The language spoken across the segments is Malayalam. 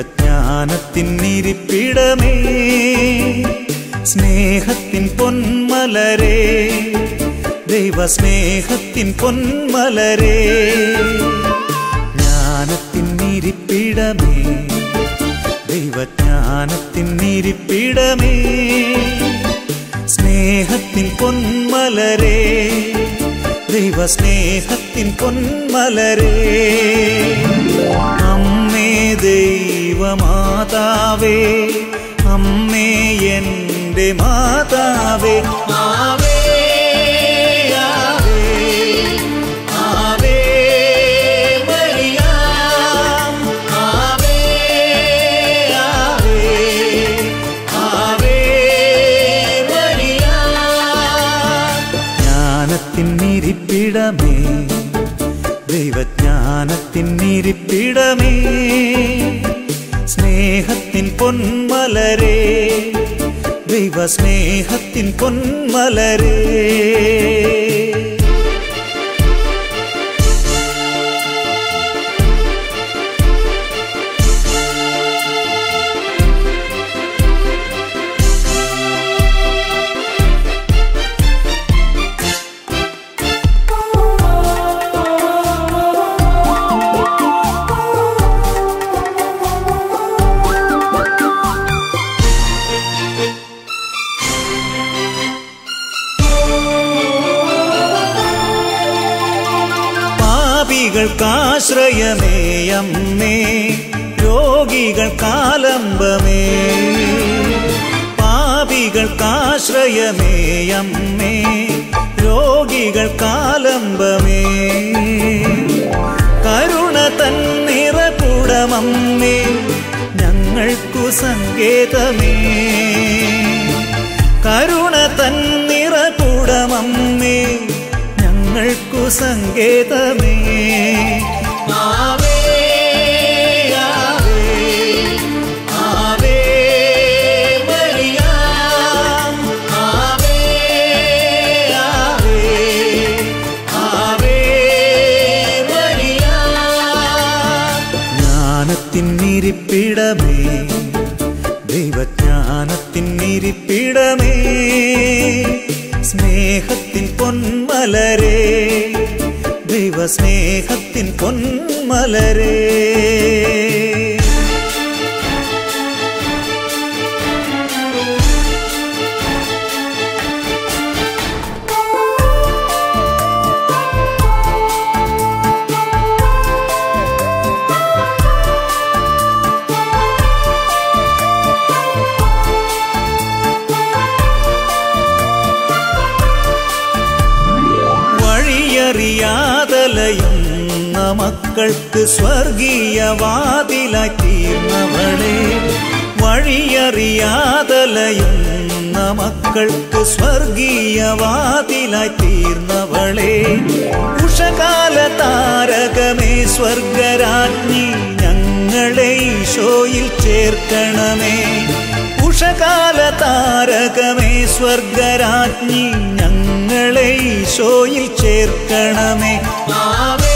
ദൈവജ്ഞാനത്തിനിരിപ്പിടമേ സ്നേഹത്തിൻ പൊന്മലരേ ദൈവസ്നേഹത്തിൻ പൊന്മലരേ ജ്ഞാനത്തിനിരിപ്പിടമേ ദൈവജ്ഞാനത്തിനിരിപ്പിടമേ സ്നേഹത്തിൻ പൊന്മലരേ ദൈവസ്നേഹത്തിൻ പൊന്മലരേ അമ്മേ ദൈവമാതാവേ അമ്മേ എൻ്റെ മാതാവേ ആവേ ആവേ ആവേ മരിയ ആവേ ആവേ ആവേ മരിയ ജ്ഞാനത്തിനിരിപ്പിടമേ ദൈവജ്ഞാനത്തിനിരിപ്പിടമേ സ്നേഹത്തിൻ പൊന്മലരേ ദൈവസ്നേഹത്തിൻ പൊന്മലരേ പാപികൾക്കാശ്രയമേ അമ്മേ രോഗികൾക്കാലംബമേ പാപികൾക്കാശ്രയമേ അമ്മേ രോഗികൾക്കാലംബമേ കരുണ തന്നിറകുടമമ്മേ ഞങ്ങൾക്കു സങ്കേതമേ കരുണ തന്നിറകുടമമ്മേ ഞങ്ങൾക്കു സങ്കേതമേ ആവേ ആവേ ആവേ മരിയ ആവേ ആവേ ആവേ മരിയ ജ്ഞാനത്തിനിരിപ്പിടമേ ദൈവജ്ഞാനത്തിനിരിപ്പിടമേ സ്നേഹത്തിൻ പൊന്മലരേ ദൈവസ്നേഹത്തിൻ പൊന്മലരേ വഴിയറിയാതലയുന്ന മക്കൾക്ക് സ്വർഗീയ വാതിലായി തീർന്നവളെ വഴിയറിയാതലയുന്ന മക്കൾക്ക് സ്വർഗീയ വാതിലായി തീർന്നവളെ ഉഷകാല താരകമേ സ്വർഗരാജ്ഞി ഞങ്ങളെ ഈശോയിൽ ചേർക്കണമേ ഉഷകാല താരകമേ സ്വർഗരാജ്ഞി ഞങ്ങളെ ഈശോയിൽ ചേർക്കണമേ ആവേ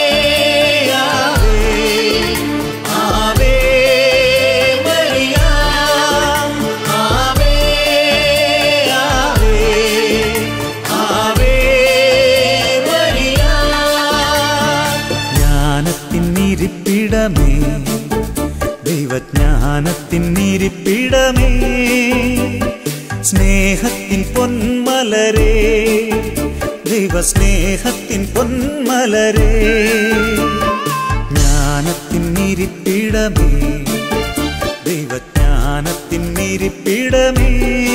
ആവേ ആവേ മരിയ ആവേ ആവേ ആവേ മരിയ ജ്ഞാനത്തിനിരിപ്പിടമേ ദൈവജ്ഞാനത്തിനിരിപ്പിടമേ സ്നേഹത്തിൻ പൊന്മലരേ ദൈവസ്നേഹത്തിൻ പൊന്മലരേ ജ്ഞാനത്തിനിരിപ്പിടമേ ദൈവജ്ഞാനത്തിനിരിപ്പിടമേ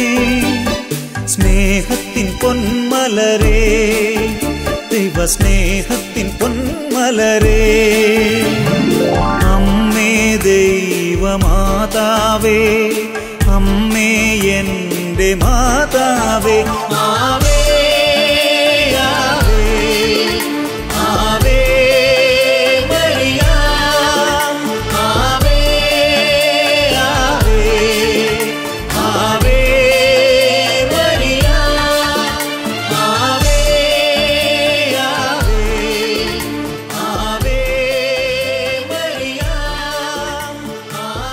സ്നേഹത്തിൻ പൊന്മലരേ ദൈവസ്നേഹത്തിൻ പൊന്മലരേ അമ്മേ ദൈവമാതാവേ അമ്മേ എൻ്റെ മാതാവേ ആവേ ആവേ ആവേ മരിയ ആവേ ആവേ ആവേ മരിയ ആവേ ആവേ ആവേ മരിയ ആവേ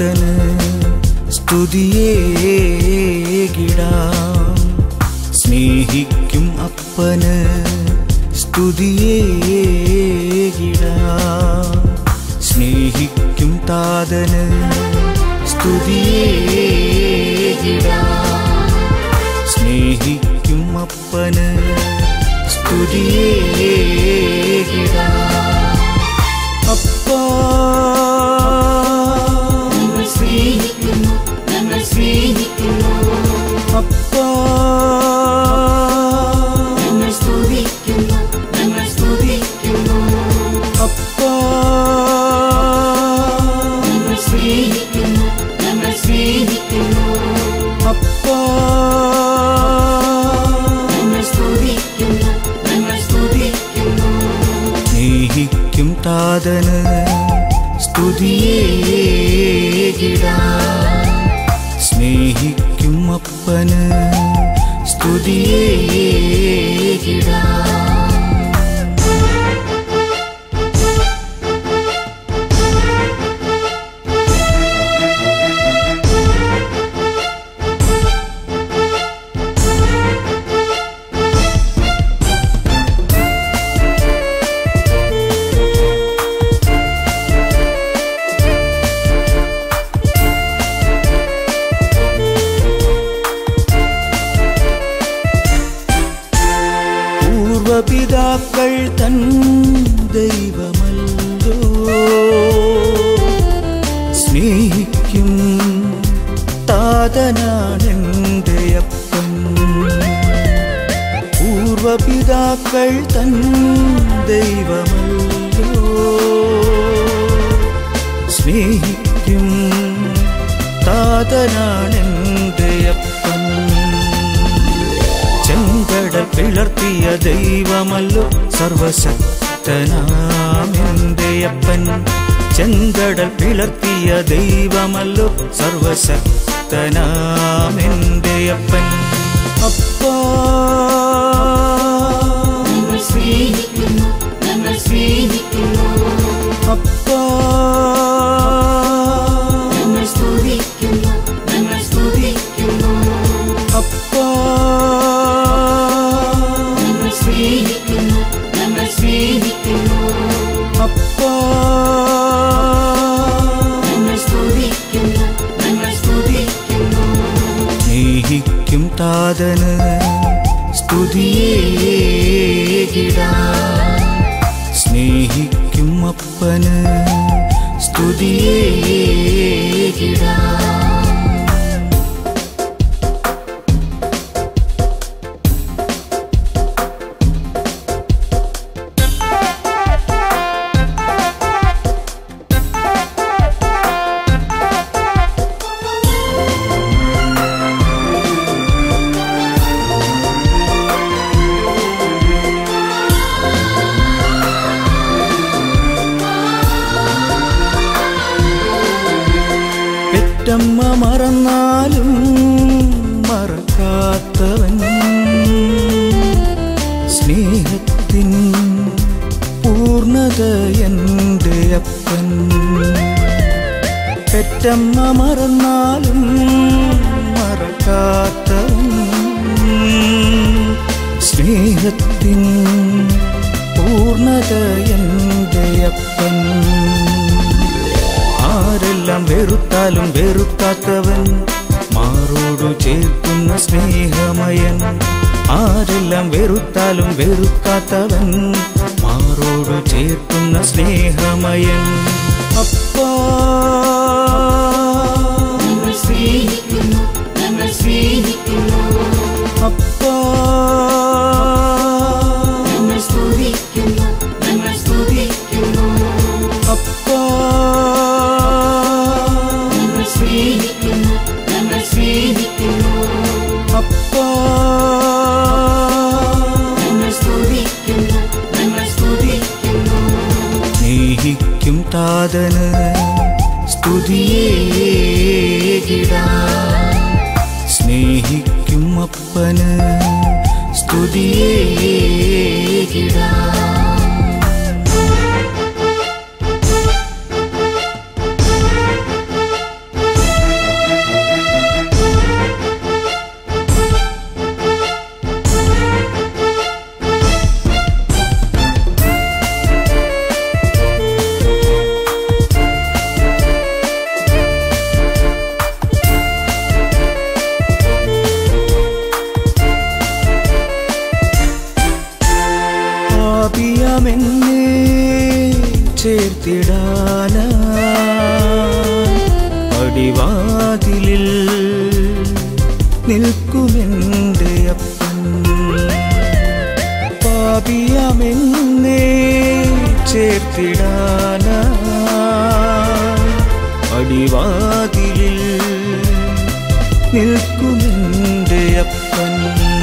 താതന് സ്തുതിയേകിടാം സ്നേഹിക്കും അപ്പന് സ്തുതിയേകിടാം സ്നേഹിക്കും താതന് സ്തുതിയേകിടാം സ്നേഹിക്കും അപ്പന് സ്തുതിയേകിടാം അപ്പാ ഞങ്ങൾ സ്നേഹിക്കുന്നു ഞങ്ങൾ സ്നേഹിക്കുന്നു അപ്പാ ഞങ്ങൾ സ്തുതിക്കുന്നു ഞങ്ങൾ സ്തുതിക്കുന്നു അപ്പാ ഞങ്ങൾ സ്നേഹിക്കുന്നു ഞങ്ങൾ സ്നേഹിക്കുന്നു അപ്പാ ഞങ്ങൾ സ്തുതിക്കുന്നു ഞങ്ങൾ സ്തുതിക്കുന്നു സ്നേഹിക്കും താതന് സ്തുതിയേകിടാം സ്നേഹിക്കും അപ്പന് സ്തുതിയേകിടാം പൂർവപിതാക്കൾ തൻ ദൈവമല്ലോ സ്നേഹിക്കും താതനാണെൻ്റെ അപ്പൻ പൂർവപിതാക്കൾ തൻ ദൈവമല്ലോ സ്നേഹിക്കും താതനാണെൻ്റെ അപ്പൻ ചെങ്കടൽ പിളർത്തിയ ദൈവമല്ലോ സർവശക്തനാമെന്റെ അപ്പൻ ചെങ്കടൽ പിളർത്തിയ ദൈവമല്ലോ സർവശക്തനാമെന്റെ അപ്പൻ അപ്പാ ഞങ്ങൾ സ്നേഹിക്കുന്നു ഞങ്ങൾ സ്നേഹിക്കുന്നു അപ്പാ ഞങ്ങൾ സ്തുതിക്കുന്നു ഞങ്ങൾ സ്തുതിക്കുന്നു അപ്പാ ഞങ്ങൾ സ്നേഹിക്കുന്നു ഞങ്ങൾ സ്നേഹിക്കുന്നു അപ്പാ ഞങ്ങൾ സ്തുതിക്കുന്നു ഞങ്ങൾ സ്തുതിക്കുന്നു സ്നേഹിക്കും താതന് സ്തുതിയേകിടാം സ്നേഹിക്കും അപ്പന് സ്തുതിയേകിടാം പെറ്റമ്മ മറന്നാലും മറക്കാത്തവൻ സ്നേഹത്തിൻ പൂർണ്ണത എൻ്റെ അപ്പൻ പെറ്റമ്മ മറന്നാലും മറക്കാത്തവൻ സ്നേഹത്തിൻ പൂർണ്ണത എൻ്റെ അപ്പൻ ആരെല്ലാം വെറുത്താലും വെറുക്കാത്തവൻ മാറോടു ചേർക്കുന്ന സ്നേഹമയൻ ആരെല്ലാം വെറുത്താലും വെറുക്കാത്തവൻ മാറോടു ചേർക്കുന്ന സ്നേഹമയൻ അപ്പാ ഞങ്ങൾ സ്നേഹിക്കുന്നു ഞങ്ങൾ സ്നേഹിക്കുന്നു അപ്പാ ഞങ്ങൾ സ്തുതിക്കുന്നു ഞങ്ങൾ സ്തുതിക്കുന്നു അപ്പാ ഞങ്ങൾ സ്നേഹിക്കുന്നു ഞങ്ങൾ സ്നേഹിക്കുന്നു അപ്പാ ഞങ്ങൾ സ്തുതിക്കുന്നു ഞങ്ങൾ സ്തുതിക്കുന്നു സ്നേഹിക്കും താതന് സ്തുതിയേകിടാം സ്നേഹിക്കും അപ്പന് സ്തുതിയേകിടാം എന്നെ ചേർത്തിടാന അടിവാതിലിൽ നിൽക്കുമെൻ്റെ അപ്പൻ പാപിയാമെന്നെ ചേർത്തിടാന അടിവാതിലിൽ നിൽക്കുമെൻ്റെ അപ്പൻ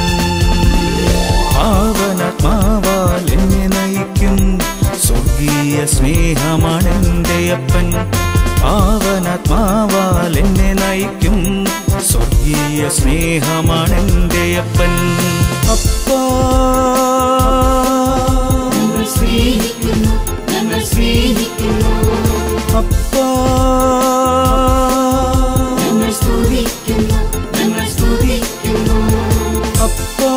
പാവനാത്മാവാൽ എന്നെ നയിക്കും സ്വർഗീയ സ്നേഹമാണെൻ്റെ അപ്പൻ പാവനാത്മാവാൽ എന്നെ നയിക്കും സ്വർഗീയ സ്നേഹമാണെൻ്റെ അപ്പൻ അപ്പാ ഞങ്ങൾ സ്നേഹിക്കുന്നു ഞങ്ങൾ സ്നേഹിക്കുന്നു അപ്പാ ഞങ്ങൾ സ്തുതിക്കുന്നു ഞങ്ങൾ സ്തുതിക്കുന്നു അപ്പാ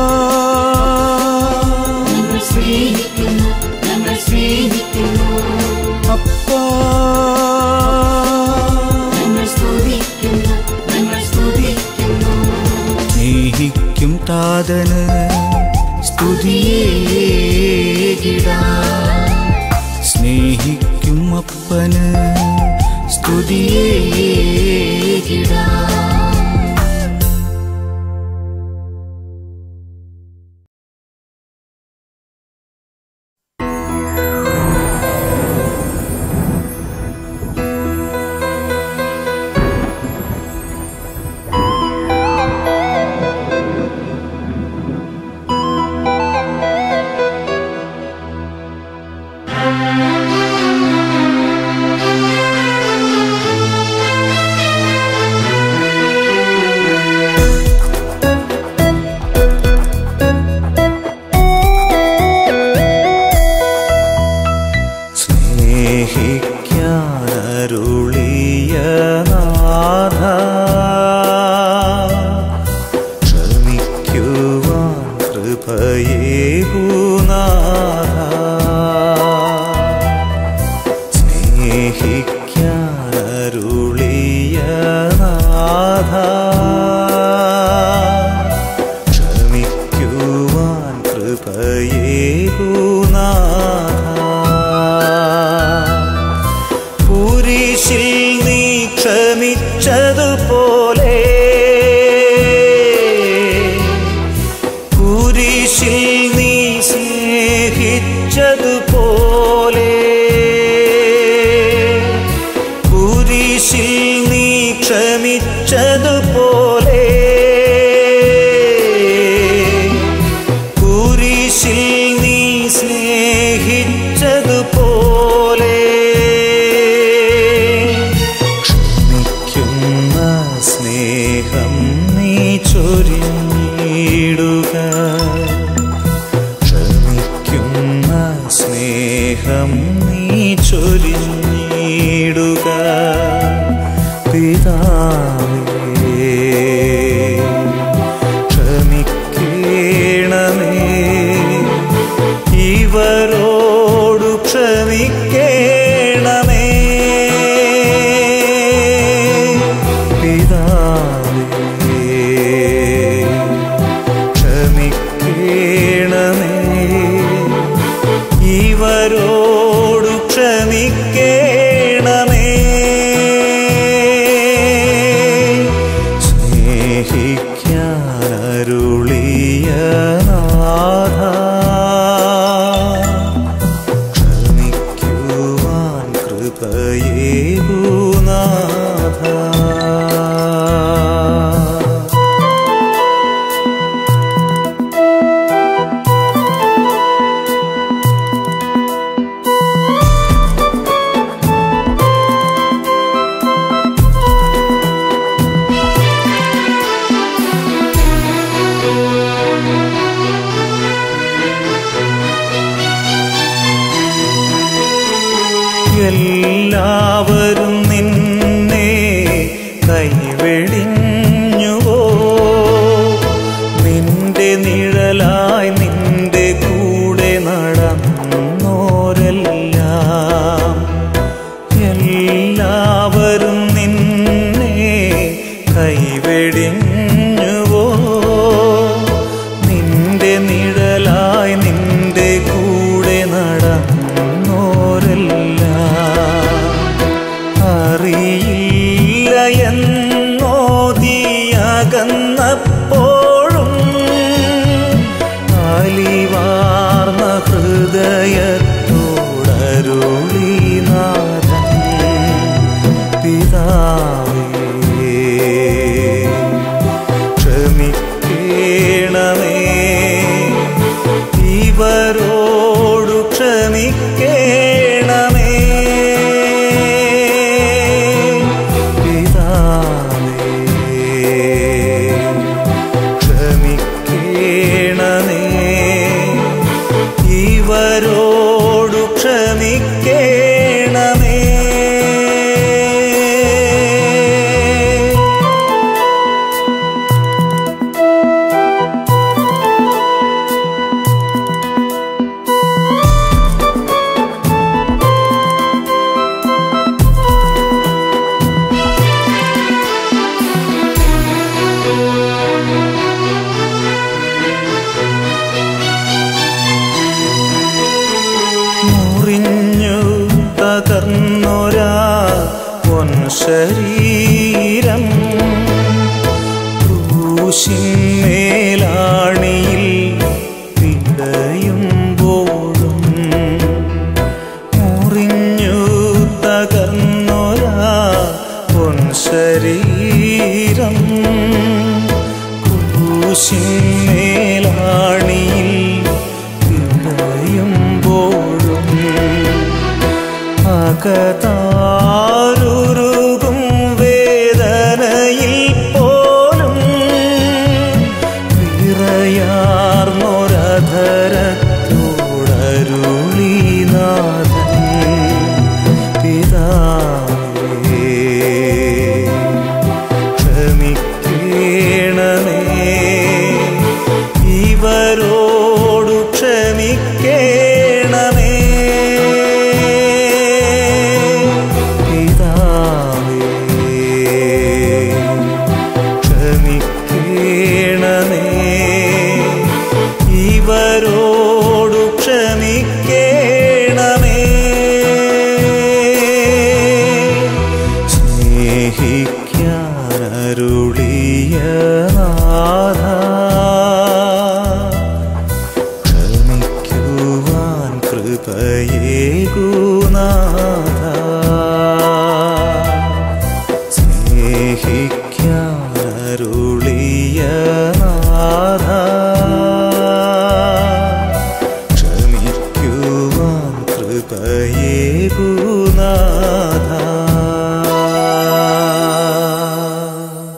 ഞങ്ങൾ സ്നേഹിക്കുന്നു ഞങ്ങൾ സ്നേഹിക്കുന്നു അപ്പാ ഞങ്ങൾ സ്തുതിക്കുന്നു ഞങ്ങൾ സ്തുതിക്കുന്നു സ്നേഹിക്കും താതന് സ്തുതിയേകിടാ സ്നേഹിക്കും അപ്പന് സ്തുതിയേകിടാ സ്നേഹിക്കാനരുളിയ നാഥ ക്ഷമിക്കുവാൻ കൃപയേകുനാഥ സ്നേഹിക്കാനരുളിയ നാഥ ക്ഷമിക്കുവാൻ കൃപയേകുനാഥ കുരിശിൽ നീ ക്ഷമിച്ചതുപോലെ കുരിശിൽ നീ സ്നേഹിച്ചതുപോലെ കുരിശിൽ നീ ക്ഷമിച്ചതുപോലെ കുരിശിൽ നീ സ്നേഹിച്ചതുപോലെ ക്ഷമിക്കുന്ന സ്നേഹം നീ ചൊരിഞ്ഞിടുക ക്ഷമിക്കുന്ന സ്നേഹം നീ ചൊരിഞ്ഞിടുക പിതാവേ ക്ഷമിക്കണമേ ഇവരോടു ക്ഷമിക്കണമേ പിതാവേ ക്ഷമിക്കണമേ ഇവരോടു ക്ഷമിക്കണമേ സ്നേഹിക്കാനരുളിയ നാഥ ക്ഷമിക്കുവാൻ കൃപയേകുനാഥ എല്ലാവരും നിന്നെ കൈവെടിഞ്ഞുവോ നിന്റെ നിഴലായി നിന്റെ കൂടെ നടന്നോരെല്ലാം എല്ലാവരും നിന്നെ കൈവെടിഞ്ഞുവോ നിന്റെ നിഴലായി നിന്റെ കൂടെ നടന്നോരെല്ലാം ഹൃദയത്തോടരുളി നാഥൻ പിതാവേ ക്ഷമിക്കേണമേ ഇവരോടു ക്ഷമിക്കേണമേ പിതാവേ ക്ഷമിക്കേണമേ ഇവരോടു ക്ഷമിക്കേണമേ മുറിഞ്ഞു തകർന്നൊരാ പൊൻ ശരീരം ക്രൂശിന്മേലാണിയിൽ പിടയുമ്പോഴും മുറിഞ്ഞു തകർന്നൊരാ പൊൻ ശരീരം ക്രൂശിന്മേലാണിയിൽ പിടയുമ്പോഴും അകതാരുരുകും വേദനയിൽ പോലും വിറയാർന്നൊരധരത്തോടരുളി നാഥൻ പിതാവേ ക്ഷമിക്കേണമേ ഇവരോടു ക്ഷമിക്കേണമേ പിതാവേ ക്ഷമിക്കേണമേ ഇവരോടു ക്ഷമിക്കേണമേ സ്നേഹിക്കാനരുളിയ നാഥ ക്ഷമിക്കുവാൻ കൃപയേകുനാഥ സ്നേഹിക്കാനരുളിയ നാഥ ക്ഷമിക്കുവാൻ കൃപയേകുനാഥ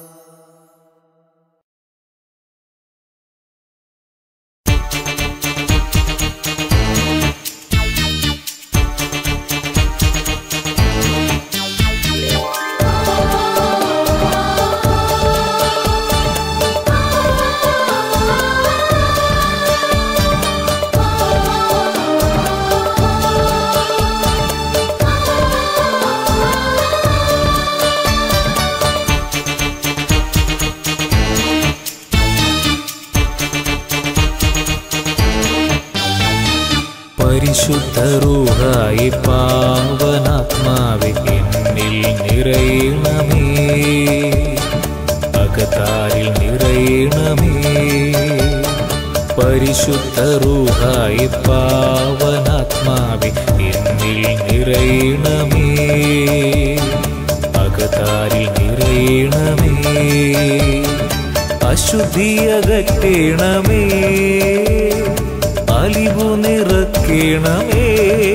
പരിശുദ്ധ റൂഹായി പാവനാത്മാവെ എന്നിൽ നിറയണമേ അകതാരിൽ നിറയണമേ പരിശുദ്ധ റൂഹായി പാവനാത്മാവെ എന്നിൽ നിറയണമേ അകതാരിൽ നിറയണമേ അശുദ്ധിയകറ്റണമേ അലിവു നിറക്കണമേ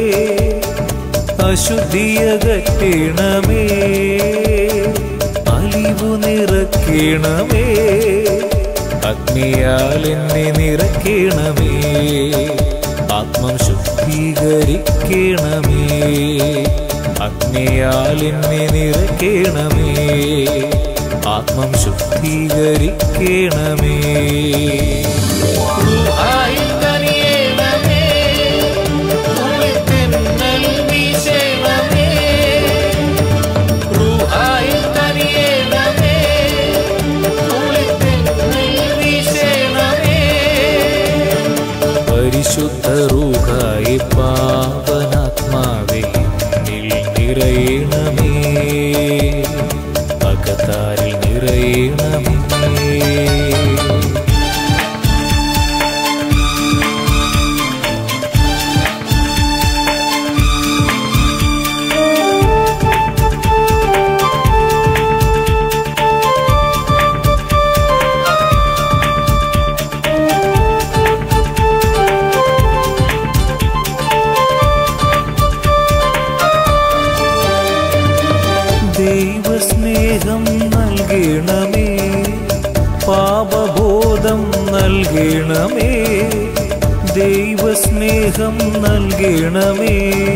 അശുദ്ധിയകറ്റണമേ അലിവു നിറക്കണമേ അഗ്നിയാൽ എന്നെ നിറക്കണമേ ആത്മം ശുദ്ധീകരിക്കണമേ അഗ്നിയാൽ എന്നെ നിറക്കണമേ ആത്മം ശുദ്ധീകരിക്കണമേ ൂഹായി കനിയണമേ, കുളിർത്തെന്നൽ വീശണമേ. ൂഹായി കനിയണമേ, കുളിർത്തെന്നൽ വീശണമേ. പരിശുദ്ധ റൂഹായി പാവനാത്മാവേ എന്നിൽ നിറയണമേ അകത്താരിൽ നിറയണമേ ദൈവസ്നേഹം നൽകണമേ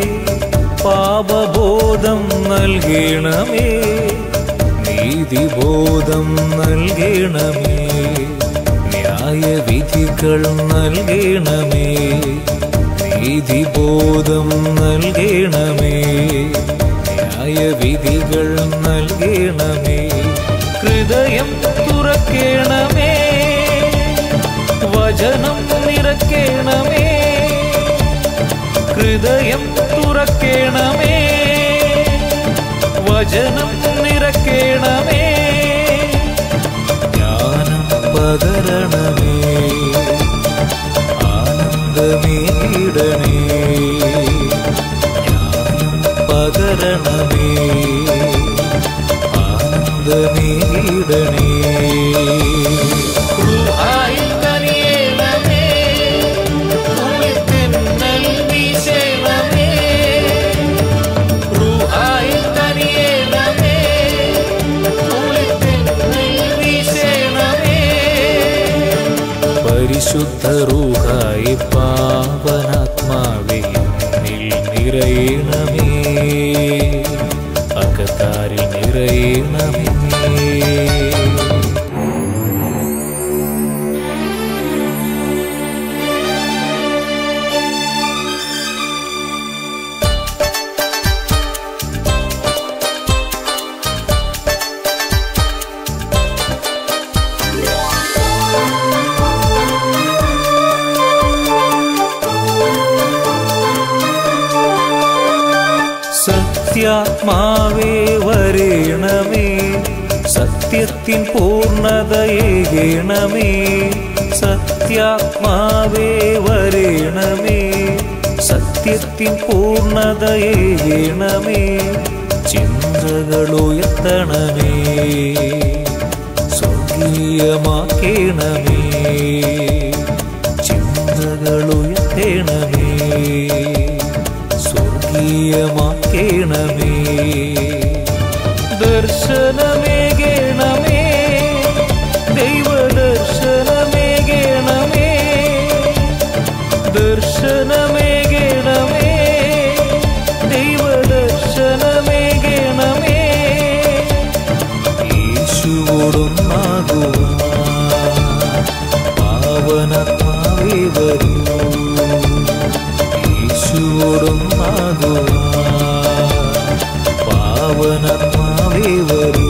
പാപബോധം നൽകണമേ നീതിബോധം നൽകണമേ ന്യായവിധികൾ നൽകണമേ നീതിബോധം നൽകണമേ ന്യായവിധികൾ നൽകണമേ ഹൃദയം തുറക്കണമേ വചനം നിറക്കണമേ ഹൃദയം തുറക്കണമേ വചനം നിറക്കണമേ ജ്ഞാനം പകരണമേ ആനന്ദമേടണേ ജ്ഞാനം പകരണമേ ആനന്ദമേടണേ റുഹായിൽ കനിയേണമേ ഉള്ളിത്തെന്നൽ വീശേണമേ റുഹായിൽ കനിയേണമേ ഉള്ളിത്തെന്നൽ വീശേണമേ പരിശുദ്ധ റൂഹായി പാവനാത്മാവേ എന്നിൽ നിറയണമേ അകത്താരിൽ നിറയണമേ സത്യാത്മാവേ വരേണമേ സത്യത്തിൻ പൂർണ്ണതയേകണമേ സത്യാത്മാവേ വരേണമേ സത്യത്തിൻ പൂർണ്ണതയേകണമേ ചിന്തകളുയർത്തണമേ സ്വർഗീയമാക്കണമേ ചിന്തകളുയർത്തണമേ സ്വർഗീയമാക്കണമേ ദർശനമേകണമേ ദൈവദർശനമേകണമേ ദർശനമേകണമേ ദൈവദർശനമേകണമേ യേശുവോടൊന്നാകുവാൻ പാവനത്മാവേ വരൂ യേശുവോടൊന്നാകുവാൻ പാവനത്മാവേ വരൂ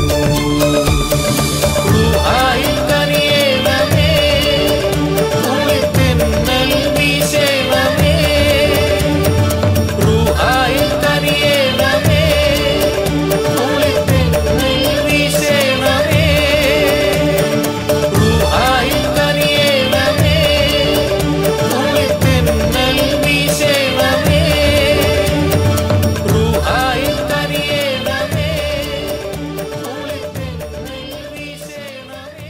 റുഹായിൽ കനിയേണമേ ഉള്ളിത്തെന്നൽ വീശേണമേ റുഹായിൽ കനിയേണമേ ഉള്ളിത്തെന്നൽ വീശേണമേ റുഹായിൽ കനിയേണമേ ഉള്ളിത്തെന്നൽ വീശേണമേ റുഹായിൽ കനിയേണമേ ഉള്ളിത്തെന്നൽ വീശേണമേ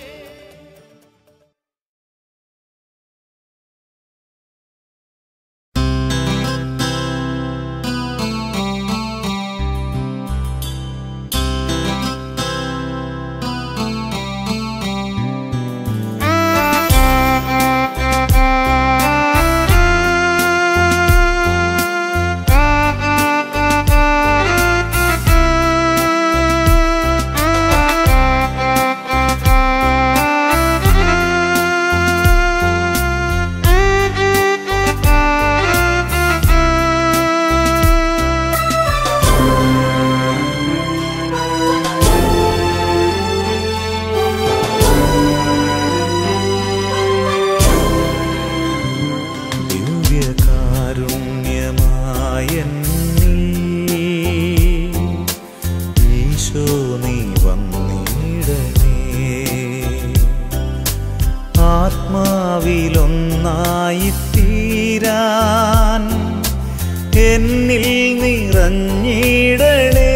ദിവ്യകാരുണ്യമായെന്നിൽ ഈശോ നീ വന്നിടണേ ആത്മാവിലൊന്നായി തീരാൻ എന്നിൽ നിറഞ്ഞിടണേ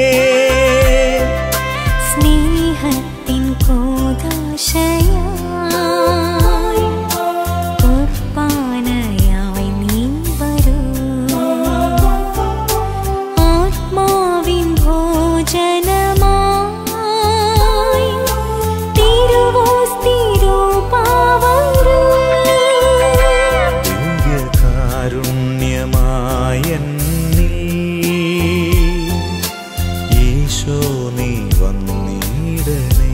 സ്നേഹത്തിൻ കോതാശയായി കുർബാനയായി നീ വരൂ ആത്മാവിൻ ഭോജനമായി തിരുവോസ്തിരൂപാവരൂ സ്നേഹമായെന്നിൽ ഈശോ നീ വന്നിടണേ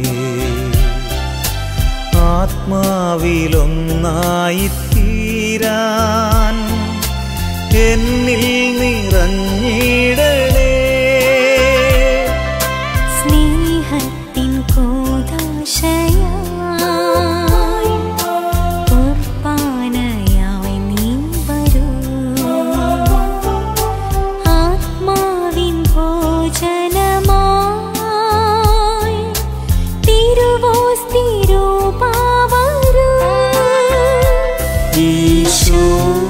ആത്മാവിലൊന്നായി തീരാൻ എന്നിൽ നിറഞ്ഞിടണേ സ്നേഹത്തിൻ കോതാശയായി കുർബാനയായി നീ വരൂ ആത്മാവിൻ ഭോജനമായി തിരുവോസ്തിരൂപാവരൂ ഈശോ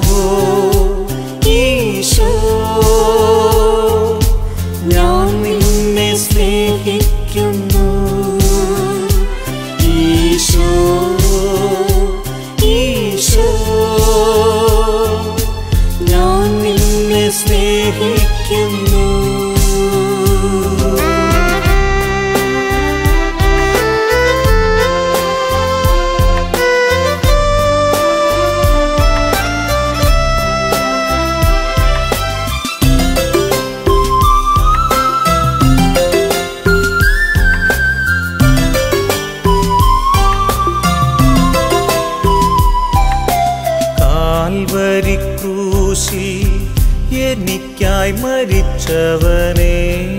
ഈശോ ഞാൻ നിന്നെ സ്നേഹിക്കുന്നു ഈശോ ഈശോ ഞാൻ നിന്നെ സ്നേഹിക്കുന്നു കാൽവരി ക്രൂശിൽ എനിക്കായി മരിച്ചവനെ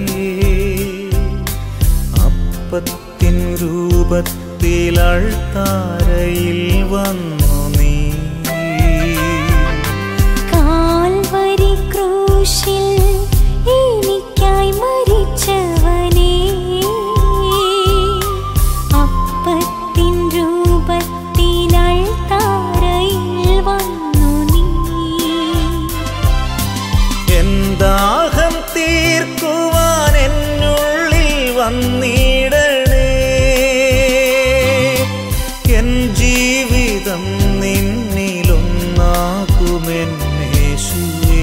അപ്പത്തിൻ രൂപത്തിൽ അൾത്താരയിൽ വന്നു നീ കാൽവരി ക്രൂശിൽ എനിക്കായി മരിച്ചവനേ അപ്പത്തിൻ രൂപത്തിൽ അൾത്താരയിൽ വന്നു നീ എന്താഹം തീർക്കുവാൻ എന്നുള്ളിൽ വന്നിടണേ എൻ ജീവിതം നിന്നിലൊന്നാകുമെന്നേശുവേ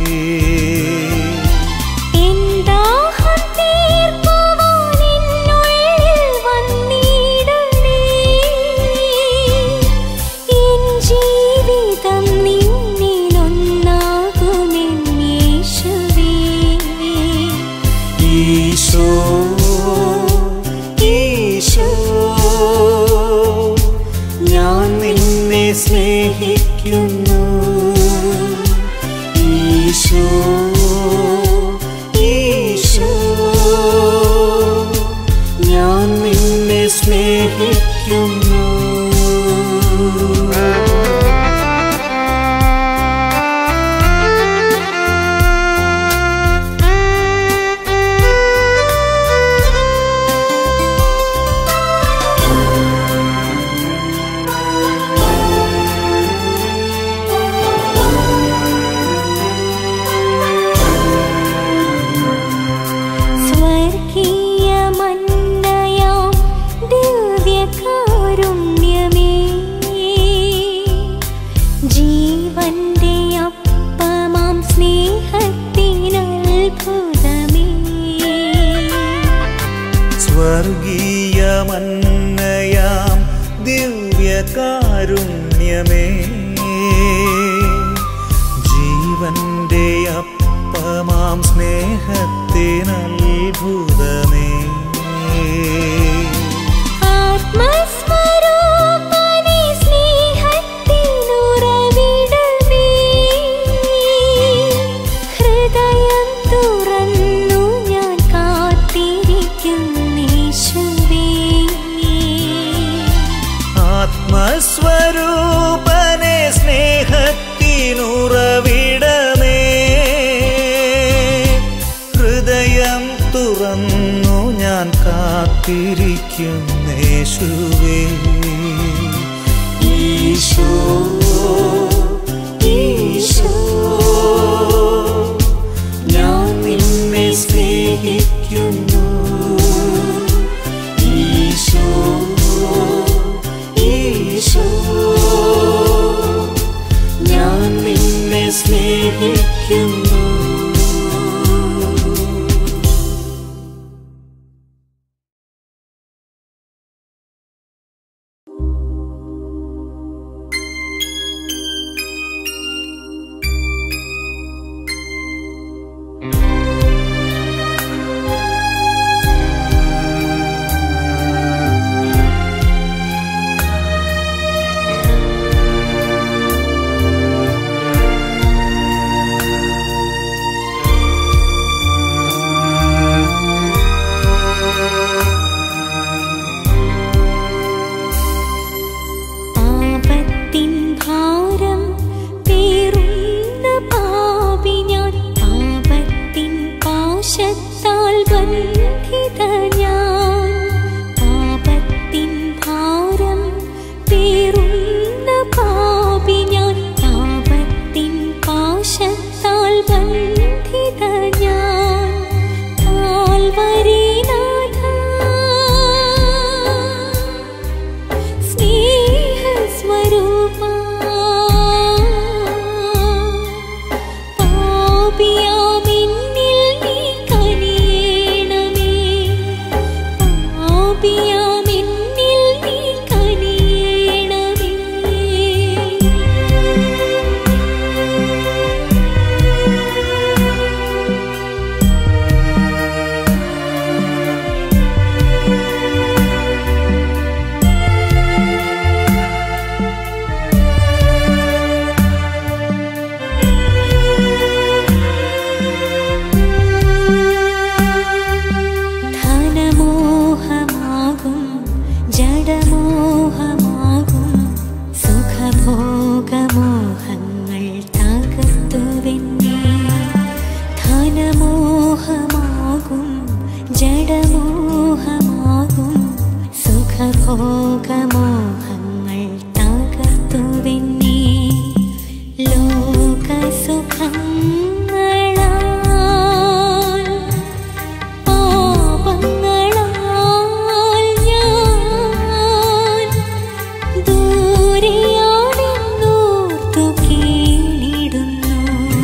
എന്താഹം തീർക്കുവാൻ എന്നുള്ളിൽ വന്നിടണേ എൻ ജീവിതം നിന്നിലൊന്നാകുമെന്നേശുവേ ഈശോ ഈശോ ഞാൻ നിന്നെ സ്നേഹിക്കുന്നു ഈശോ ഈശോ ഞാൻ നിന്നെ സ്നേഹിക്കുന്നു സ്വർഗീയ മന്നയാം ദിവ്യകാരുണ്യമേ ജീവന്റെ അപ്പമാം സ്നേഹത്തിനത്ഭുതമേ സ്വർഗീയമന്നയാം ദിവ്യകാരുണ്യമേ ജീവന്റെ അപ്പമാം സ്നേഹത്തിനത്ഭുതമേ ആത്മസ്വരൂപനേ സ്നേഹത്തിനുറവിടമേ ഹൃദയം തുറന്നു ഞാൻ കാത്തിരിക്കുന്നേശുവേ ആത്മസ്വരൂപനെ സ്നേഹത്തിനുറവിടമേ ഹൃദയം തുറന്നു ഞാൻ കാത്തിരിക്കുന്നേശുവേ ഈശോ ഈശോ ഞാൻ നിന്നെ സ്നേഹിക്കുന്നു ഈശോ ഈശോ ഞാൻ നിന്നെ സ്നേഹിക്കുന്നു പാശത്താൽ ബന്ധിത ഞാൻ കാൽവരിനാഥ സ്നേഹസ്വരൂപാ പാപിയാമെന്നിൽ നീ കനിയേണമേ പാപിയാമെന്നിൽ നീ കനിയേണമേ ധനമോഹമാകും ജഡമോഹമാകും സുഖഭോഗമോഹങ്ങൾ തകർത്തുവെന്നെ ധനമോഹമാകും ജഡമോഹമാകും സുഖഭോഗമോഹങ്ങൾ തകർത്തുവെന്നെ ലോകസുഖങ്ങളാൽ പാപങ്ങളാൽ ഞാൻ ദൂരെയാണെന്നോർത്തു കീണിടുന്നു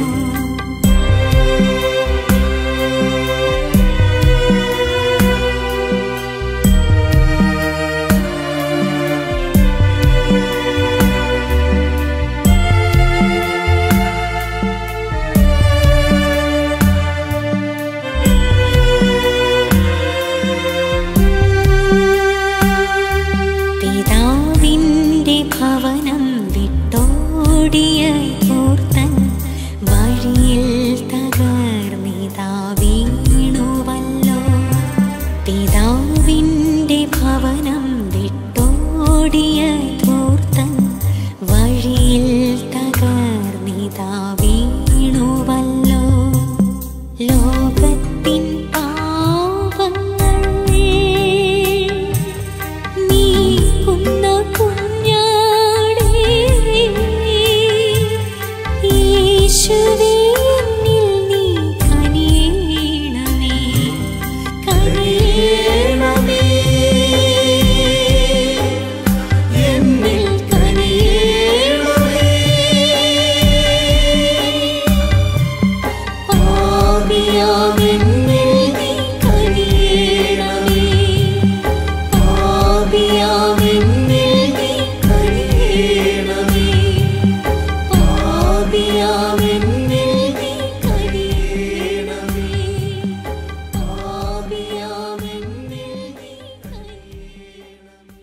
പിതാവിൻ്റെ ഭവനം വിട്ടോടിയ മൂർത്തൻ വഴിയിൽ തകർന്നിതാ വീണുവല്ലോ പിതാവിൻ്റെ ഭവനം വിട്ടോടിയ മൂർത്തൻ വഴിയിൽ തകർന്നിതാ വീണുവല്ലോ ലോകത്തിൻ പാപങ്ങൾ നീക്കുന്ന കുഞ്ഞാടേ യേശുവേ എന്നിൽ നീ കനിയണമേ കനിയണമേ എന്നിൽ കനിയണമേ പാപിയാമെന്നിൽ നീ കനിയണമേ പാപിയാമെന്നിൽ നീ കനിയണമേ പാപിയാമെന്നിൽ നീ കനിയണമേ പാപിയാമെന്നിൽ നീ കനിയണമേ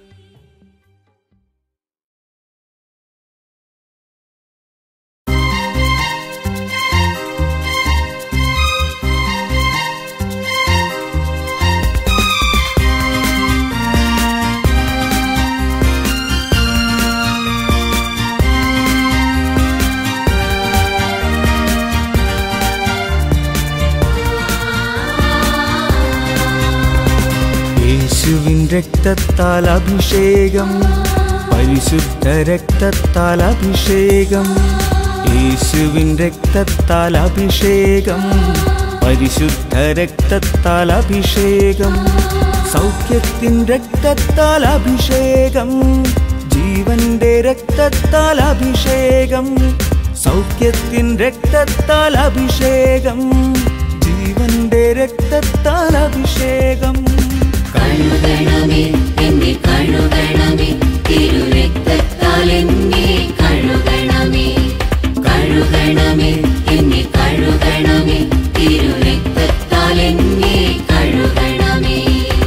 യേശുവിൻ രക്തത്താൽ അഭിഷേകം പരിശുദ്ധ രക്തത്താൽ അഭിഷേകം യേശുവിൻ രക്തത്താൽ അഭിഷേകം പരിശുദ്ധ രക്തത്താൽ അഭിഷേകം സൗഖ്യത്തിൻ രക്തത്താൽ അഭിഷേകം ജീവന്റെ രക്തത്താൽ അഭിഷേകം സൗഖ്യത്തിൻ രക്തത്താൽ അഭിഷേകം ജീവന്റെ രക്തത്താൽ അഭിഷേകം കഴുകണമേ എന്നെ കഴുകണമേ തിരുരക്തത്താൽ എന്നെ കഴുകണമേ കഴുകണമേ എന്നെ കഴുകണമേ തിരുരക്തത്താൽ എന്നെ കഴുകണമേ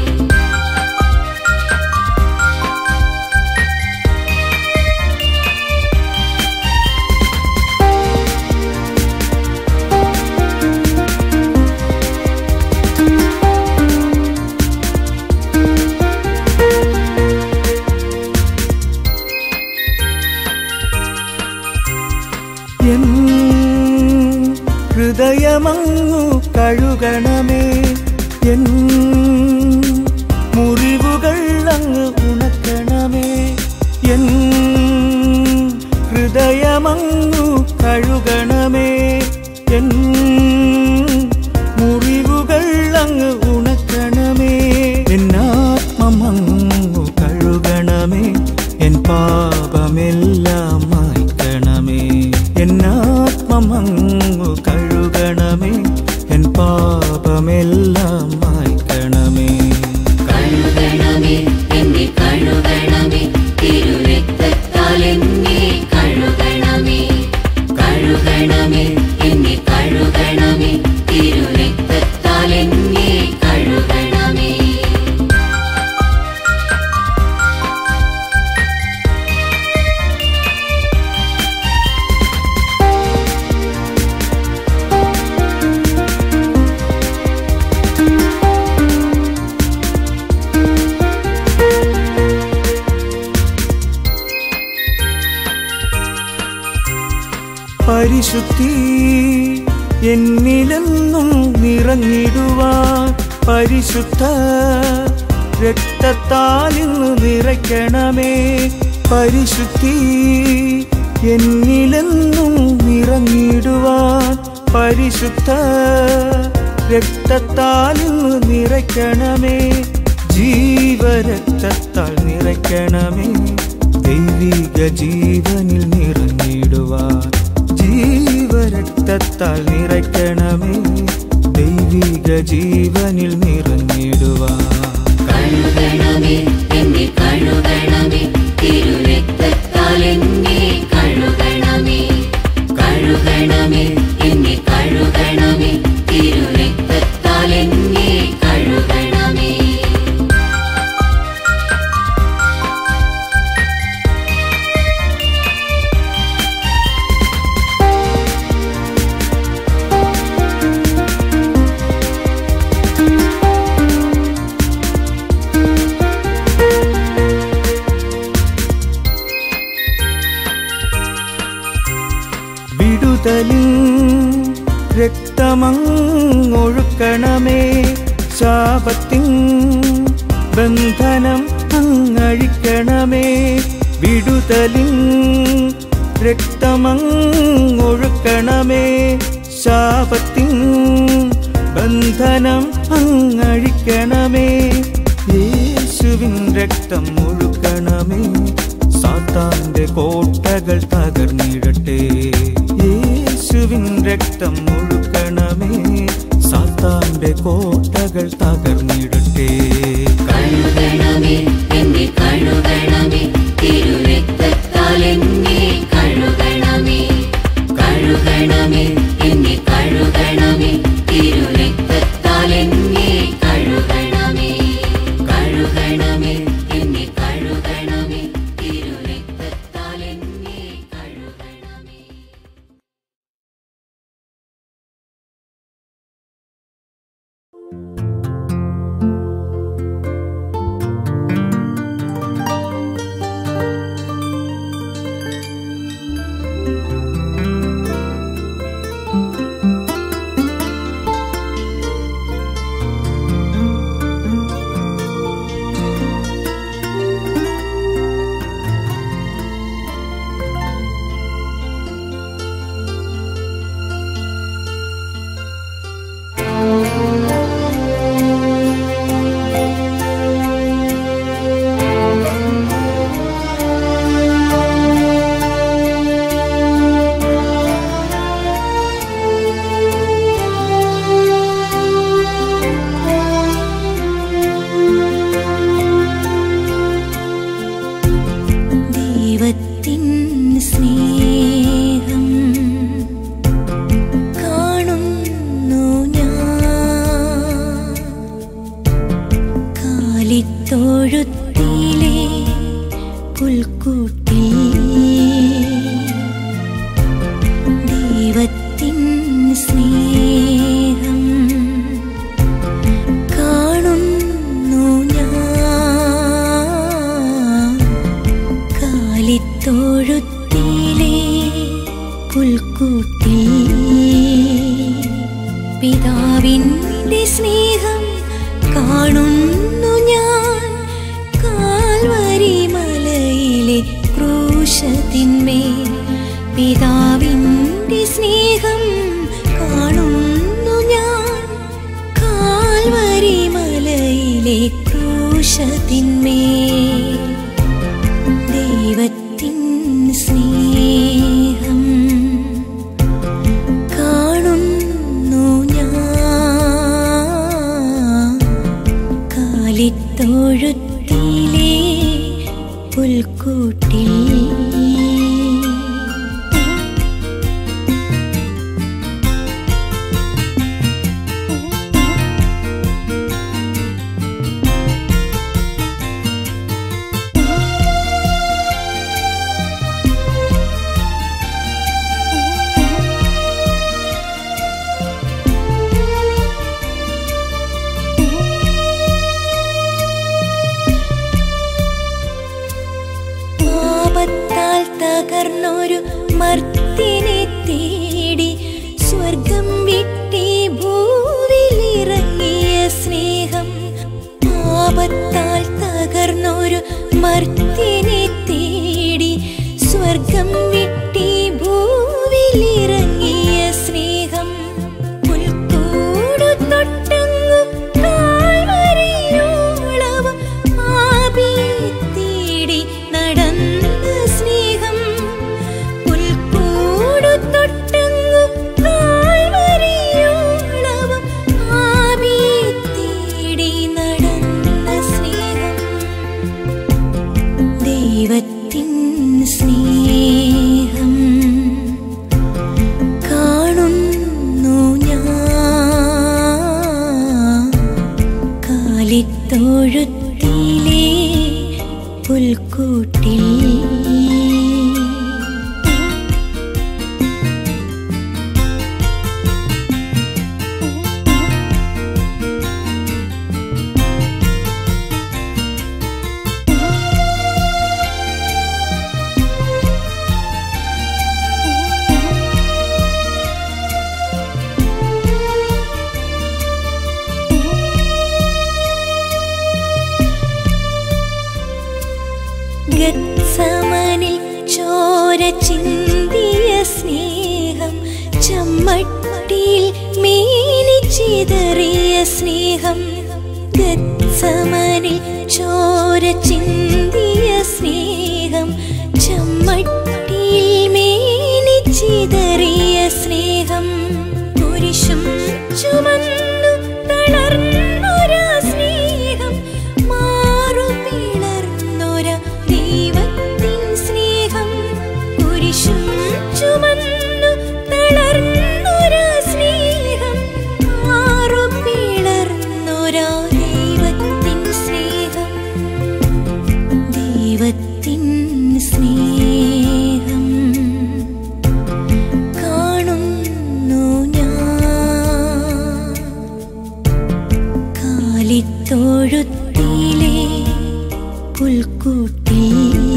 എൻ ഹൃദയമങ്ങു കഴുകണമേ എൻ മുറിവുകൾ അങ്ങ് ഉണക്കണമേ എൻ ഹൃദയമങ്ങു കഴുകണമേ എൻ മുറിവുകൾ അങ്ങ് ഉണക്കണമേ എന്നാത്മം അങ്ങു കഴുകണമേ എൻ പാപമെല്ലാം മായ്ക്കണമേ എന്നാത്മം അങ്ങു കഴുകണമേ എൻ പാപമെല്ലാം മായ്ക്കണമേ കഴുകണമേ എന്നെ കഴുകണമേ തിരുരക്തത്താൽ എന്നെ കഴുകണമേ കഴുകണമേ എന്നെ കഴുകണമേ തിരുരക്തത്താൽ എന്നെ കഴുകണമേ പരിശുദ്ധി എന്നിലെന്നും നിറഞ്ഞിടുവാൻ പരിശുദ്ധ രക്തത്താൽ ഇന്ന് നിറയ്ക്കണമേ പരിശുദ്ധി എന്നിലെന്നും നിറഞ്ഞിടുവാൻ പരിശുദ്ധ രക്തത്താൽ ഇന്ന് നിറയ്ക്കണമേ ജീവരക്തത്താൽ നിറയ്ക്കണമേ ദൈവിക ജീവനിൽ നിറഞ്ഞിടുവാൻ ജീവരക്തത്താൽ നിറയ്ക്കണമേ ദൈവിക ജീവനിൽ നിറഞ്ഞിടുവാൻ കഴുകണമേ എന്നെ കഴുകണമേ തിരുരക്തത്താൽ എന്നെ കഴുകണമേ കഴുകണമേ എന്നെ കഴുകണമേ തിരുരക്തത്താൽ എന്നെ കഴുകണമേ വിടുതലിൻ രക്തമങ്ങൊഴുക്കണമേ ശാപത്തിൻ ബന്ധനം അങ്ങഴിക്കണമേ വിടുതലിൻ രക്തമങ്ങൊഴുക്കണമേ ശാപത്തിൻ ബന്ധനം അങ്ങഴിക്കണമേ യേശുവിൻ രക്തം ഒഴുക്കണമേ സാത്താന്റെ കോട്ടകൾ തകർന്നിടട്ടെ യേശുവിൻ രക്തം ഒഴുക്കണമേ സാത്താന്റെ കോട്ടകൾ തകർന്നിടട്ടെ കഴുകണമേ എന്നെ കഴുകണമേ തിരുരക്തത്താൽ എന്നെ കഴുകണമേ കഴുകണമേ എന്നെ കഴുകണമേ തിരുരക്തത്താൽ എന്നെ കഴുകണമേ കഴുകണമേ എന്നെ കഴുകണമേ തിരുരക്തത്താൽ എന്നെ കഴുകണമേ ദൈവത്തിൻ സ്നേഹം കാണുന്നു ഞാൻ കാലിത്തൊഴുത്തിലെ പുൽക്കൂട്ടിൽ ദൈവത്തിൻ സ്നേഹം കാണുന്നു ഞാൻ കാലിത്തൊഴുത്തിലെ പുൽക്കൂട്ടിൽ പിതാവിൻ്റെ സ്നേഹം കാണുന്നു ഞാൻ കാൽവരി മലയിലെ ക്രൂശത്തിന്മേൽ പിതാവിൻ്റെ സ്നേഹം മലയിലെ ക്രൂശത്തിന്മേൽ ദൈവത്തിൻ സ്നേഹം കാണുന്നു ഞാൻ കാലിത്തൊഴുത്തിലെ പുൽക്കൂട്ടിൽ പാപത്താൽ തകർന്നൊരു മർത്തിനെ തേടി സ്വർഗം വിട്ടി ഭൂവിലിറങ്ങിയ സ്നേഹം പാപത്താൽ തകർന്നൊരു മർത്തിനെ തേടി സ്വർഗം വിട്ടി ഭൂവിലിറങ്ങിയ സ്നേഹം പുൽക്കൂടു തൊട്ടങ്ങു താഴ്വരയോളവും ആപിയെ തേടി നടന്ന സ്നേഹം പുൽക്കൂടു തൊട്ടങ്ങു താഴ്വരയോളവും ആപിയെ തേടി നടന്ന സ്നേഹം ദൈവത്തിൻ സ്നേഹം കാണുന്നു ഞാൻ കാലിത്തൊഴുത്തിലെ പുൽക്കൂട്ടിൽ ഗത്സമനിൽ ചോര ചിന്തിയ സ്നേഹം ചമ്മട്ടിയിൽ മേനി ചിതറിയ സ്നേഹം ഗത്സമനിൽ ചോര ചിന്തിയ സ്നേഹം ചമ്മട്ടിയിൽ മേനി ചിതറിയ സ്നേഹം കുരിശും ചുമന്നു തളർന്നൊരാ സ്നേഹം മാറു പിളർന്നൊരാ ദൈവത്തിൻ സ്നേഹം കുരിശും ചുമന്നു തളർന്നൊരാ സ്നേഹം മാറു പിളർന്നൊരാ ദൈവത്തിൻ സ്നേഹം ദൈവത്തിൻ സ്നേഹം കാണുന്നു ഞാൻ കാലിത്തൊഴുത്തിലെ പുൽക്കൂട്ടിൽ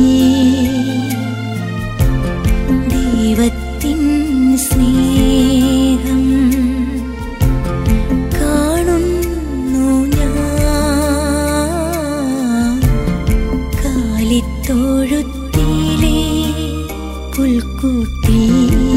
ദൈവത്തിൻ സ്നേഹം കാണുന്നു ഞാൻ കാലിത്തൊഴുത്തിലെ പുൽക്കൂട്ടിൽ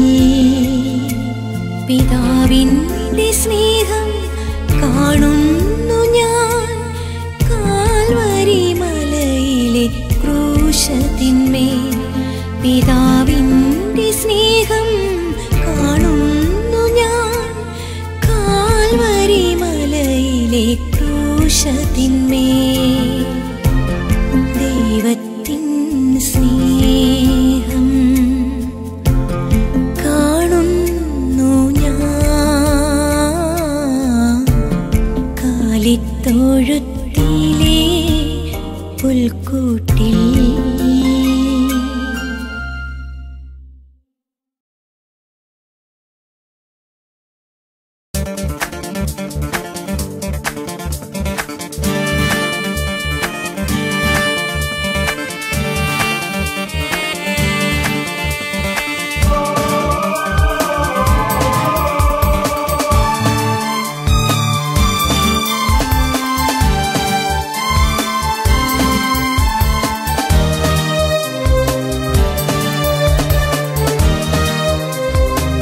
പിതാവിൻ്റെ സ്നേഹം കാണുന്നു ഞാൻ കാൽവരി മലയിലെ ക്രൂശത്തിന്മേൽ പിതാവിൻ്റെ സ്നേഹം കാണുന്നു ഞാൻ കാൽവരി മലയിലെ ക്രൂശത്തിന്മേൽ ദൈവത്തിൻ സ്നേഹം കാണുന്നു ഞാൻ കാലിത്തൊഴുത്തിലെ പുൽക്കൂട്ടിൽ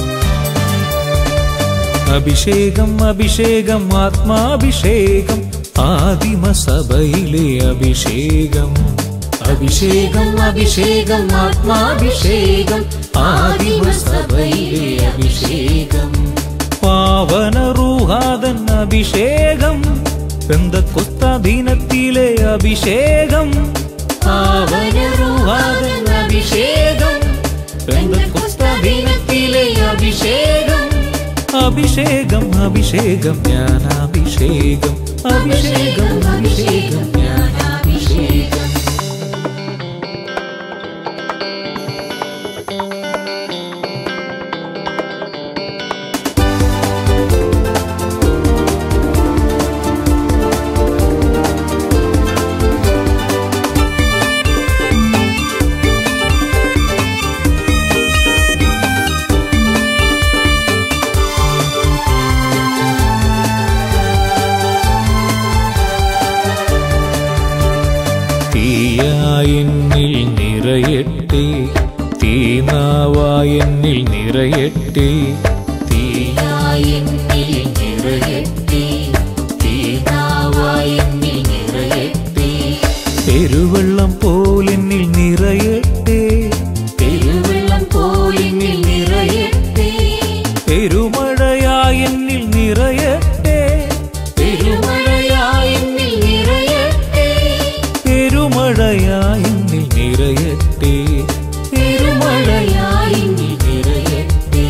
അഭിഷേകം അഭിഷേകം ആത്മാഭിഷേകം ആദിമസഭയിലെ അഭിഷേകം അഭിഷേകം അഭിഷേകം ആത്മാഭിഷേകം ആദിമസഭയിലെ അഭിഷേകം പാവന റൂഹാദൻ അഭിഷേകം പെന്തക്കൊത്ത ദിനത്തിലെ അഭിഷേകം പാവന റൂഹാദൻ അഭിഷേകം പെന്തക്കൊത്ത ദിനത്തിലെ അഭിഷേകം അഭിഷേകം അഭിഷേകം ഞാൻ അഭിഷേകം അഭിഷേകം അഭിഷേകം ഞാൻ അഭിഷേകം തീയായെന്നിൽ നിറയട്ടെ തീനാവായെന്നിൽ നിറയട്ടെ തീയായെന്നിൽ നിറയട്ടെ തീനാവായെന്നിൽ നിറയട്ടെ പെരുവെള്ളം പോലെന്നിൽ നിറയട്ടെ പെരുവെള്ളം പോലെന്നിൽ നിറയട്ടെ പെരുമഴയായെന്നിൽ നിറയട്ടെ പെരുമഴയായെന്നിൽ നിറയട്ടെ പെരുമഴയായെന്നിൽ നിറയട്ടെ പെരുമഴയായെന്നിൽ നിറയട്ടെ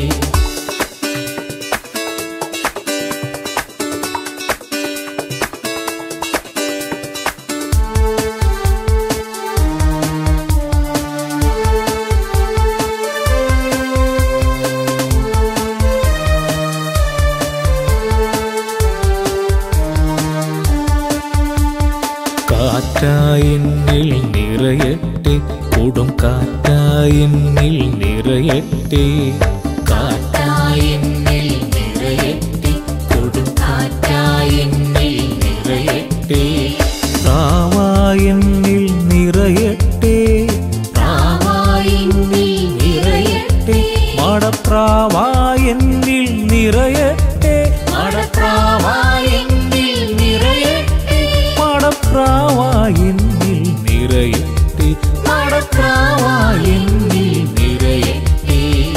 കാറ്റായെന്നിൽ നിറയട്ടെ കൊടും കാറ്റായെന്നിൽ നിറയട്ടെ കാറ്റായെന്നിൽ നിറയട്ടെ കൊടുങ്കാറ്റായെന്നിൽ നിറയട്ടെ പ്രാവായെന്നിൽ നിറയട്ടെ പ്രാവായെന്നിൽ നിറയട്ടെ മടപ്രാവായെന്നിൽ നിറയട്ടെ മടപ്രാവായെന്നിൽ നിറയട്ടെ മടപ്രാവായെന്നിൽ നിറയട്ടെ മടപ്രാവായെന്നിൽ നിറയട്ടെ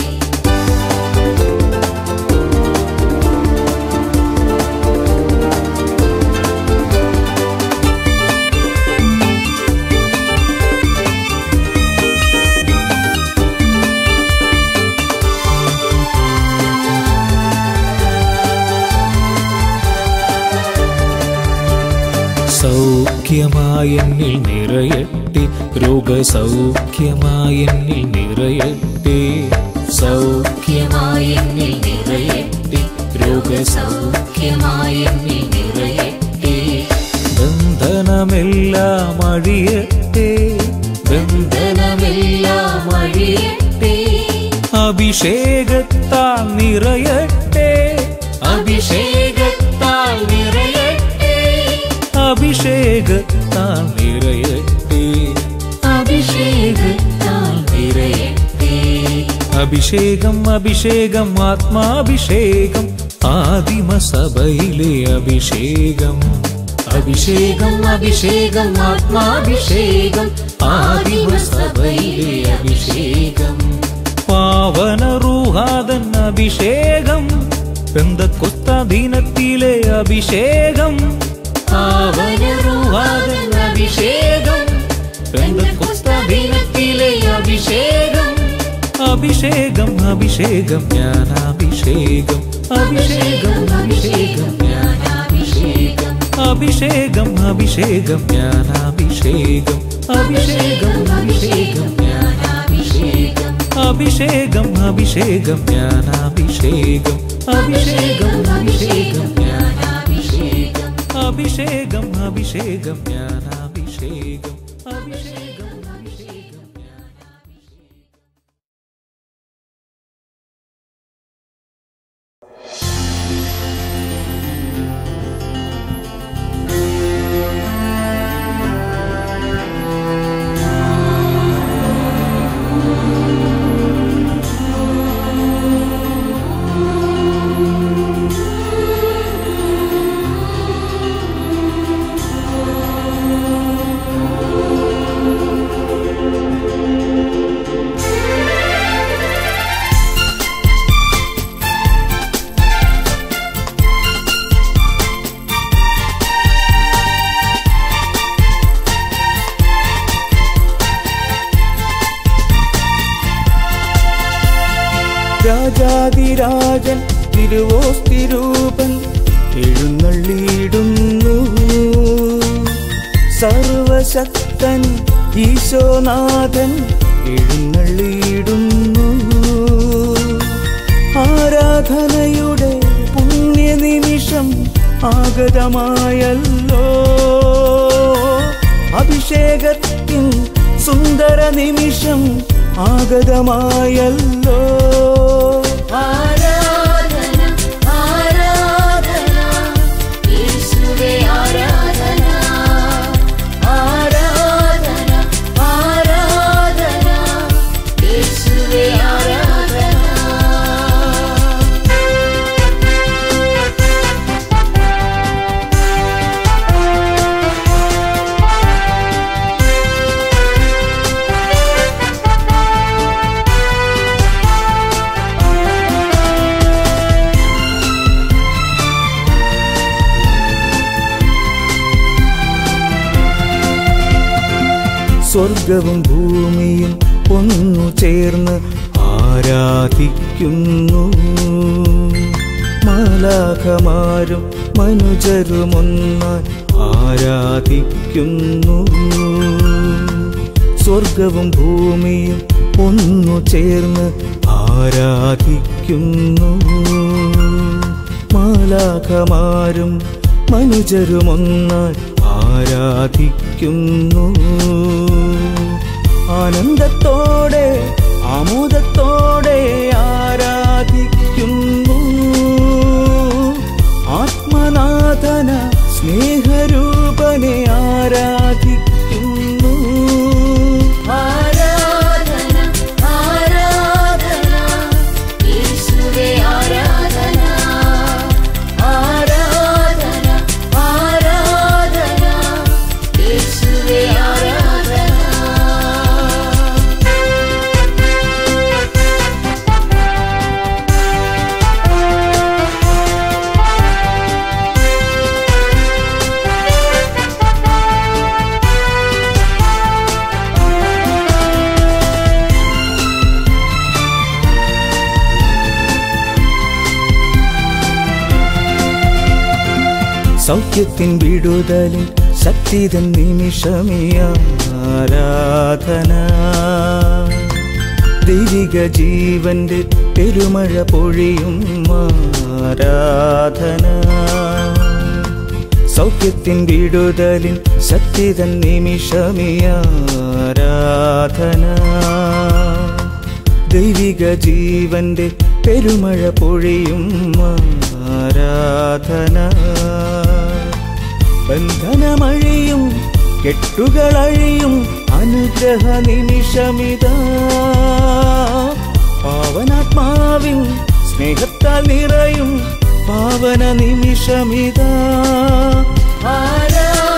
സൗഖ്യമായെന്നിൽ നിറയട്ടെ രോഗസൗഖ്യമായെന്നിൽ നിറയട്ടെ സൗഖ്യമായെന്നിൽ നിറയട്ടെ രോഗസൗഖ്യമായെന്നിൽ നിറയട്ടെ ബന്ധനമെല്ലാം അഴിയട്ടെ ബന്ധനമെല്ലാം അഴിയട്ടെ അഭിഷേകത്താൽ നിറയട്ടെ അഭിഷേകത്താൽ നിറയട്ടെ അഭിഷേകത്താൽ നിറയട്ടെ അഭിഷേകത്താൽ നിറയട്ടെ അഭിഷേകം അഭിഷേകം ആത്മാഭിഷേകം ആദിമസഭയിലെ അഭിഷേകം അഭിഷേകം അഭിഷേകം ആത്മാഭിഷേകം ആദിമസഭയിലെ അഭിഷേകം പാവന റൂഹാദൻ അഭിഷേകം പെന്തക്കൊത്ത ദിനത്തിലെ അഭിഷേകം പാവനറുവാദൻ അഭിഷേകം പെന്തക്കോസ്ത ദിനത്തിലെ അഭിഷേകം അഭിഷേകം അഭിഷേകം ഞാൻ അഭിഷേകം അഭിഷേകം അഭിഷേകം ഞാൻ അഭിഷേകം അഭിഷേകം അഭിഷേകം ഞാൻ അഭിഷേകം അഭിഷേകം അഭിഷേകം ഞാൻ അഭിഷേകം അഭിഷേകം അഭിഷേകം ഞാൻ അഭിഷേകം അഭിഷേകം അഭിഷേകം ഞാൻ അഭിഷേകം അഭിഷേകം അഭിഷേകം ഞാൻ അഭിഷേകം അഭിഷേകം അഭിഷേകം ഞാൻ യേശുവേ തിരുവോസ്തിരൂപൻ എഴുന്നള്ളിയിടുന്നു സർവശക്തൻ ഈശോനാഥൻ എഴുന്നള്ളിയിടുന്നു ആരാധനയുടെ പുണ്യനിമിഷം ആഗതമായല്ലോ അഭിഷേകത്തിൻ സുന്ദര നിമിഷം ആഗതമായല്ലോ ആരാധന ആരാധന യേശുവേ ആരാധന ആരാധന ആരാധന യേശുവേ ആരാധന സ്വർഗവും ഭൂമിയും ഒന്നു ചേർന്ന് ആരാധിക്കുന്നു മാലാഖമാരും മനുജരുമൊന്നായി ആരാധിക്കുന്നു സ്വർഗവും ഭൂമിയും ഒന്നു ചേർന്ന് ആരാധിക്കുന്നു മാലാഖമാരും മനുജരുമൊന്നായി ആരാധിക്കുന്നു ആനന്ദത്തോടെ ആമോദത്തോടെ ആരാധിക്കുന്നു ആത്മനാഥന സ്നേഹരൂപനെ ആരാധിക്കുന്നു ആരാധന ആരാധന യേശുവേ ആരാധന ആരാധന ആരാധന യേശുവേ ആരാധന സൗഖ്യത്തിൻ വിടുതലിൻ ശക്തിതൻ നിമിഷമേ ആരാധന ദൈവിക ജീവന്റെ പെരുമഴ പൊഴിയും ആരാധന സൗഖ്യത്തിൻ വിടുതലിൻ ശക്തിതൻ നിമിഷമേ ആരാധന ദൈവിക ജീവന്റെ പെരുമഴ പൊഴിയും ആരാധന ബന്ധനമഴിയും കെട്ടുകളഴിയും അനുഗ്രഹ നിമിഷമിതാ പാവനാത്മാവിൻ സ്നേഹത്താൽ നിറയും പാവന നിമിഷമിതാ ആരാധന